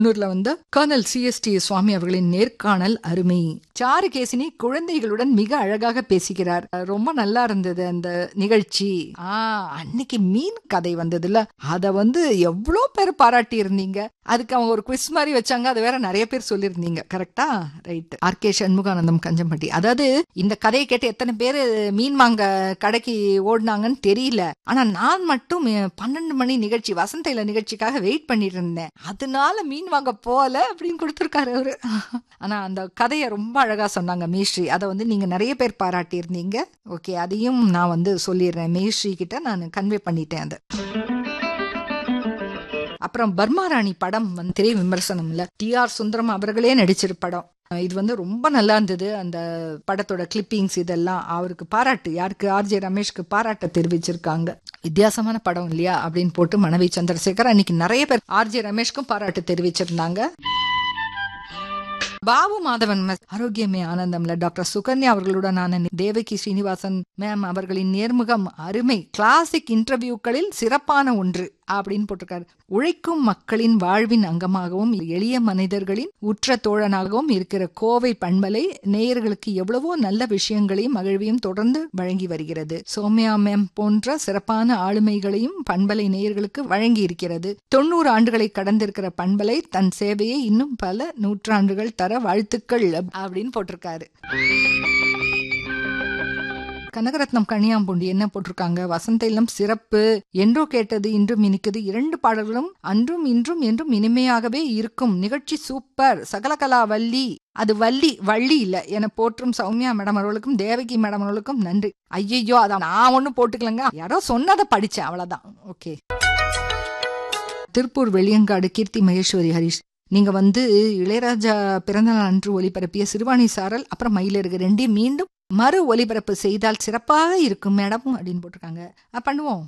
கண்ணூர்ல வந்து kernel CST சுவாமி அவர்களின் நேர்காணல் அருமை சாருகேசினி குழந்தைகளுடன் மிக அழகாக பேசுகிறார் ரொம்ப நல்லா இருந்தது அந்த நிகழ்ச்சி ஆ அன்னைக்கு மீன் கதை வந்ததுல அத வந்து எவ்வளோ பேர் பாராட்டி இருந்தீங்க அதுக்கு அவங்க ஒரு குவிஸ் மாதிரி வச்சாங்க அது வேற நிறைய பேர் சொல்லியிருந்தீங்க கரெக்டா right R K Shanmuganandam Kanjampatti அதாவது இந்த கதையை கேட்டு எத்தனை பேர் மீன் வாங்க கடைக்கு ஓடினாங்கன்னு தெரியல ஆனா நான் மட்டும் அஹ், பன்னெண்டு மணி நிகழ்ச்சி வசந்தையில நிகழ்ச்சிக்காக வெயிட் பண்ணிட்டு இருந்தேன் அதனால மீன் வாங்க போல அப்படின்னு கொடுத்துருக்காரு அவரு ஆனா அந்த கதையை ரொம்ப அழகா சொன்னாங்க மேஸ்ரீ அதை வந்து நீங்க நிறைய பேர் பாராட்டி இருந்தீங்க ஓகே அதையும் நான் வந்து சொல்லிடுறேன் மேஸ்ரீ கிட்ட நான் கன்வே பண்ணிட்டேன் அதை அப்புறம் பர்மா ராணி படம் வந்து திரை விமர்சனம்ல டி ஆர் சுந்தரம் அவர்களே நடிச்சிரு படம் அஹ் இது வந்து ரொம்ப நல்லா இருந்தது அந்த படத்தோட கிளிப்பிங்ஸ் இதெல்லாம் அவருக்கு பாராட்டு யாருக்கு ஆர்ஜே ரமேஷ்க்கு பாராட்ட தெரிவிச்சிருக்காங்க வித்தியாசமான படம் இல்லையா அப்படின்னு போட்டு மனைவி சந்திரசேகர் அன்னைக்கு நிறைய பேர் ஆர்ஜே ரமேஷ்க்கும் பாராட்டு தெரிவிச்சிருந்தாங்க பாபு மாதவன் மிஸ் ஆரோக்கியமே ஆனந்தம்ல டாக்டர் சுகன்யா அவர்களுடனான தேவகி ஸ்ரீனிவாசன் மேம் அவர்களின் நேர்முகம் அருமை கிளாசிக் இன்டர்வியூக்களில் சிறப்பான ஒன்று அப்படின்னு போட்டிருக்காரு உழைக்கும் மக்களின் வாழ்வின் அங்கமாகவும் எளிய மனிதர்களின் உற்ற தோழனாகவும் இருக்கிற கோவை பண்பலை நேயர்களுக்கு எவ்வளவோ நல்ல விஷயங்களையும் மகிழ்வையும் தொடர்ந்து வழங்கி வருகிறது சோம்யா மேம் போன்ற சிறப்பான ஆளுமைகளையும் பண்பலை நேயர்களுக்கு வழங்கி இருக்கிறது தொண்ணூறு ஆண்டுகளை கடந்திருக்கிற பண்பலை தன் சேவையை இன்னும் பல நூற்றாண்டுகள் தர வாழ்த்துக்கள் அப்படின்னு போட்டிருக்காரு கனகரத்னம் கனியாம்பூண்டி என்ன போட்டிருக்காங்க வசந்த இல்லம் சிறப்பு என்றோ கேட்டது இன்றும் இனிக்குது இரண்டு பாடல்களும் அன்றும் இன்றும் என்றும் இனிமையாகவே இருக்கும் நிகழ்ச்சி சூப்பர் சகலகலா வள்ளி அது வள்ளி வள்ளி இல்ல என போற்றும் சௌமியா மேடம் அவர்களுக்கும் தேவகி மேடம் அவர்களுக்கும் நன்றி ஐயையோ அதான் நான் ஒன்னும் போட்டுக்கலங்க யாரோ சொன்னதை படிச்சேன் அவ்வளவுதான் ஓகே திருப்பூர் வெளியங்காடு கீர்த்தி மகேஸ்வரி ஹரிஷ் நீங்க வந்து இளையராஜா பிறந்தநாள் அன்று ஒலிபரப்பிய சிறுவாணி சாரல் அப்புறம் மயிலிறகு ரெண்டையும் மீண்டும் மறு ஒலிபரப்பு செய்தால் சிறப்பாக இருக்கும் மேடம் அப்படின்னு போட்டிருக்காங்க அஹ் பண்ணுவோம்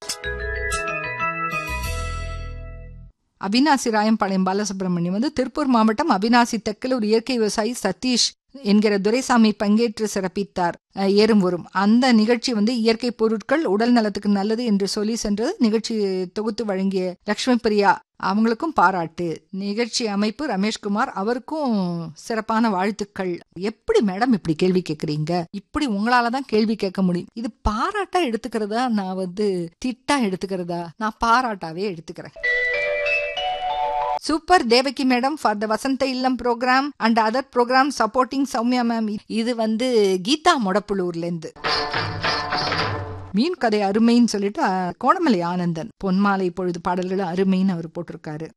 அவினாசி ராயம்பாளையம் பாலசுப்ரமணியம் வந்து திருப்பூர் மாவட்டம் அவினாசி தெற்கில் ஒரு இயற்கை விவசாயி சதீஷ் என்கிற துரைசாமி பங்கேற்று சிறப்பித்தார் அஹ் ஏறும் வரும் அந்த நிகழ்ச்சி வந்து இயற்கை பொருட்கள் உடல் நலத்துக்கு நல்லது என்று சொல்லி சென்றது நிகழ்ச்சி தொகுத்து வழங்கிய லக்ஷ்மி பிரியா அவங்களுக்கும் பாராட்டு நிகழ்ச்சி அமைப்பு ரமேஷ்குமார் அவருக்கும் சிறப்பான வாழ்த்துக்கள் எப்படி மேடம் இப்படி கேள்வி கேக்குறீங்க இப்படி உங்களால தான் கேள்வி கேட்க முடியும் இது பாராட்டா எடுத்துக்கிறதா நான் வந்து திட்டா எடுத்துக்கிறதா நான் பாராட்டாவே எடுத்துக்கிறேன் super Devaki madam for the Vasantha Illam program and other program supporting Soumya ma'am இது வந்து கீதா மொடப்புலூர்ல இருந்து மீன் கதை அருமைன்னு சொல்லிட்டு அஹ், கோணமலை ஆனந்தன் பொன்மாலை பொழுது பாடல்கள் அருமைன்னு அவர் போட்டிருக்காரு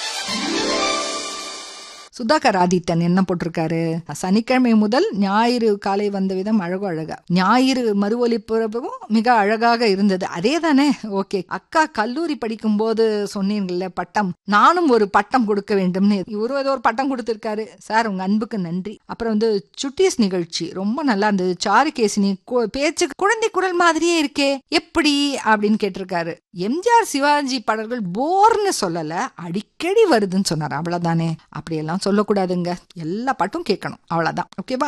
சுதாகர் ஆதித்தன் என்ன போட்டிருக்காரு சனிக்கிழமை முதல் ஞாயிறு காலை வந்த விதம் அழகோ அழகா ஞாயிறு மறு ஒலிபரப்பும் மிக அழகாக இருந்தது அதே தானே ஓகே அக்கா கல்லூரி படிக்கும் போது சொன்னீங்கல்ல பட்டம் நானும் ஒரு பட்டம் கொடுக்க வேண்டும்னு இவரும் ஏதோ ஒரு பட்டம் கொடுத்திருக்காரு சார் உங்க அன்புக்கு நன்றி அப்புறம் வந்து சுட்டீஸ் நிகழ்ச்சி ரொம்ப நல்லா இருந்தது சாருகேசினி கு- பேச்சு குழந்தை குரல் மாதிரியே இருக்கே எப்படி அப்படின்னு கேட்டிருக்காரு எம்ஜிஆர் சிவாஜி பாடல்கள் போர்னு சொல்லல அடிக்கடி வருதுன்னு சொன்னார் அவ்வளவுதானே அப்படியெல்லாம் சொல்லக்கூடாதுங்க எல்லா பாட்டும் கேட்கணும் அவ்வளவுதான் ஓகேவா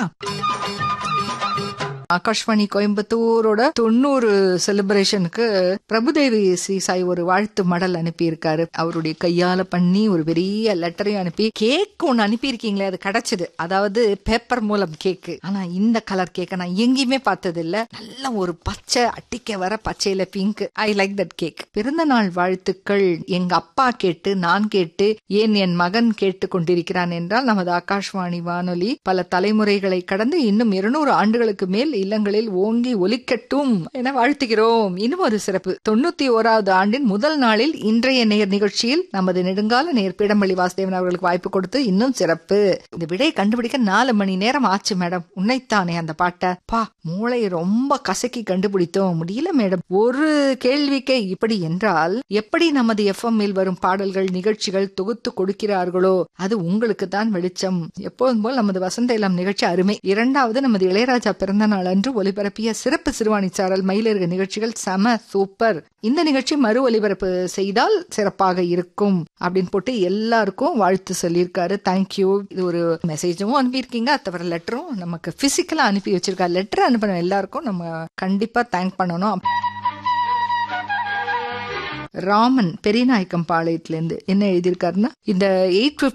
ஆகாஷ்வாணி கோயம்புத்தூரோட தொண்ணூறு செலிப்ரேஷனுக்கு பிரபுதேவி ஸ்ரீ சாய் ஒரு வாழ்த்து மடல் அனுப்பியிருக்காரு அவருடைய கையால பண்ணி ஒரு பெரிய லெட்டரையும் அனுப்பி கேக் ஒன்னு அனுப்பியிருக்கீங்களே அது கிடைச்சது அதாவது பேப்பர் மூலம் கேக்கு ஆனா இந்த கலர் கேக்க நான் எங்கேயுமே பார்த்தது இல்ல நல்ல ஒரு பச்சை அட்டிக்க வர பச்சையில pink I like that cake பிறந்த நாள் வாழ்த்துக்கள் எங்க அப்பா கேட்டு நான் கேட்டு ஏன் என் மகன் கேட்டு கொண்டிருக்கிறான் என்றால் நமது ஆகாஷ்வாணி வானொலி பல தலைமுறைகளை கடந்து இன்னும் இருநூறு ஆண்டுகளுக்கு மேல் இல்லங்களில் ஓங்கி ஒலிக்கட்டும் என வாழ்த்துகிறோம் இன்னும் ஒரு சிறப்பு தொண்ணூத்தி ஓராவது ஆண்டின் முதல் நாளில் இன்றைய நேர் நிகழ்ச்சியில் நமது நெடுங்கால நேர் பீடம்பள்ளி வாசுதேவன் அவர்களுக்கு வாய்ப்பு கொடுத்து இன்னும் சிறப்பு இந்த விடை கண்டுபிடிக்க நாலு மணி நேரம் ஆச்சு மேடம் உன்னைத்தானே அந்த பாட்டை பா மூளை ரொம்ப கசக்கி கண்டுபிடித்தோம் முடியல மேடம் ஒரு கேள்விக்கே இப்படி என்றால் எப்படி நமது எஃப்எம் இல் வரும் பாடல்கள் நிகழ்ச்சிகள் தொகுத்து கொடுக்கிறார்களோ அது உங்களுக்கு தான் வெளிச்சம் எப்போதும் போல் நமது வசந்த இளம் நிகழ்ச்சி அருமை இரண்டாவது நமது இளையராஜா பிறந்த நாள் அன்று ஒலிபரப்பிய சிறப்பு சிறுவாணி சாரல் மயிலிறகு நிகழ்ச்சிகள் செம சூப்பர் இந்த நிகழ்ச்சி மறு ஒலிபரப்பு செய்தால் சிறப்பாக இருக்கும் அப்படின்னு போட்டு எல்லாருக்கும் வாழ்த்து சொல்லியிருக்காரு தேங்க்யூ இது ஒரு மெசேஜும் அனுப்பியிருக்கீங்க அது தவிர லெட்டரும் நமக்கு பிசிக்கலா அனுப்பி வச்சிருக்காரு லெட்டர் அனுப்பின எல்லாருக்கும் நம்ம கண்டிப்பா தேங்க் பண்ணணும் ராமன் பெரியநாயக்கம் பாளையத்துல இருந்து என்ன எழுதியிருக்காருன்னா இந்த எயிட்